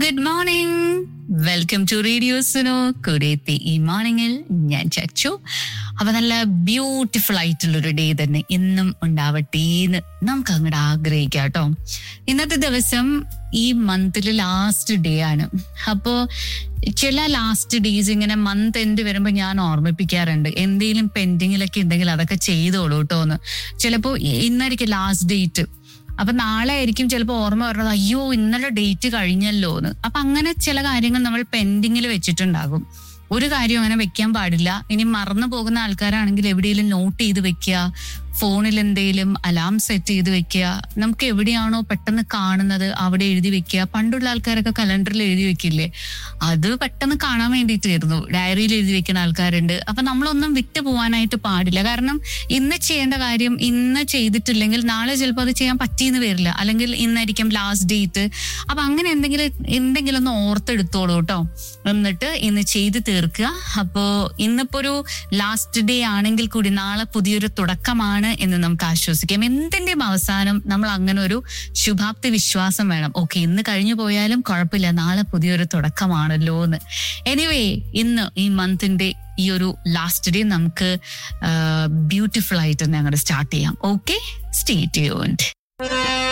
good morning welcome to radio Suno കുടേത്തി ഈ മോർണിംഗിൽ ഞാൻ ചച്ചു അപ്പൊ നല്ല ബ്യൂട്ടിഫുൾ ആയിട്ടുള്ള ഒരു ഡേ തന്നെ ഇന്നും ഉണ്ടാവട്ടെ എന്ന് നമുക്ക് അങ്ങോട്ട് ആഗ്രഹിക്കാം കേട്ടോ ഇന്നത്തെ ദിവസം ഈ മന്തിൽ ലാസ്റ്റ് ഡേ ആണ് അപ്പോ ചില ലാസ്റ്റ് ഡേയ്സ് ഇങ്ങനെ മന്ത് എൻഡ് വരുമ്പോൾ ഞാൻ ഓർമ്മിപ്പിക്കാറുണ്ട് എന്തെങ്കിലും പെൻഡിങ്ങിലൊക്കെ ഉണ്ടെങ്കിൽ അതൊക്കെ ചെയ്തോളൂ കേട്ടോ എന്ന് ചിലപ്പോ ഇന്നായിരിക്കും ലാസ്റ്റ് ഡേറ്റ് അപ്പൊ നാളെ ആയിരിക്കും ചിലപ്പോൾ ഓർമ്മ വരുന്നത് അയ്യോ ഇന്നലെ ഡേറ്റ് കഴിഞ്ഞല്ലോ എന്ന് അപ്പൊ അങ്ങനെ ചില കാര്യങ്ങൾ നമ്മൾ പെൻഡിങ്ങിൽ വെച്ചിട്ടുണ്ടാകും ഒരു കാര്യം അങ്ങനെ വെക്കാൻ പാടില്ല ഇനി മറന്നു പോകുന്ന ആൾക്കാരാണെങ്കിൽ എവിടെയെങ്കിലും നോട്ട് ചെയ്ത് വെക്കുക ഫോണിൽ എന്തെങ്കിലും അലാം സെറ്റ് ചെയ്ത് വെക്കുക നമുക്ക് എവിടെയാണോ പെട്ടെന്ന് കാണുന്നത് അവിടെ എഴുതി വെക്കുക പണ്ടുള്ള ആൾക്കാരൊക്കെ കലണ്ടറിൽ എഴുതി വെക്കില്ലേ അത് പെട്ടെന്ന് കാണാൻ വേണ്ടിയിട്ടായിരുന്നു ഡയറിയിൽ എഴുതി വെക്കുന്ന ആൾക്കാരുണ്ട് അപ്പൊ നമ്മളൊന്നും വിട്ടു പോകാനായിട്ട് പാടില്ല കാരണം ഇന്ന് ചെയ്യേണ്ട കാര്യം ഇന്ന് ചെയ്തിട്ടില്ലെങ്കിൽ നാളെ ചിലപ്പോൾ അത് ചെയ്യാൻ പറ്റിയെന്ന് വരില്ല അല്ലെങ്കിൽ ഇന്നായിരിക്കും ലാസ്റ്റ് ഡേറ്റ് അപ്പൊ അങ്ങനെ എന്തെങ്കിലും എന്തെങ്കിലും ഒന്ന് ഓർത്തെടുത്തോളൂ കേട്ടോ എന്നിട്ട് ഇന്ന് ചെയ്ത് തീർക്കുക അപ്പോ ഇന്നിപ്പോ ഒരു ലാസ്റ്റ് ഡേ ആണെങ്കിൽ കൂടി നാളെ പുതിയൊരു തുടക്കമാണ് എന്ന് നമുക്ക് ആശ്വസിക്കാം എന്തിന്റെയും അവസാനം നമ്മൾ അങ്ങനെ ഒരു ശുഭാപ്തി വിശ്വാസം വേണം ഓക്കെ ഇന്ന് കഴിഞ്ഞു പോയാലും കുഴപ്പമില്ല നാളെ പുതിയൊരു തുടക്കമാണല്ലോ എന്ന് എനിവേ ഇന്ന് ഈ മന്തിന്റെ ഈ ഒരു ലാസ്റ്റ് ഡേ നമുക്ക് ബ്യൂട്ടിഫുൾ ആയിട്ട് തന്നെ അങ്ങോട്ട് സ്റ്റാർട്ട് ചെയ്യാം ഓക്കെ സ്റ്റേ ട്യൂൺഡ്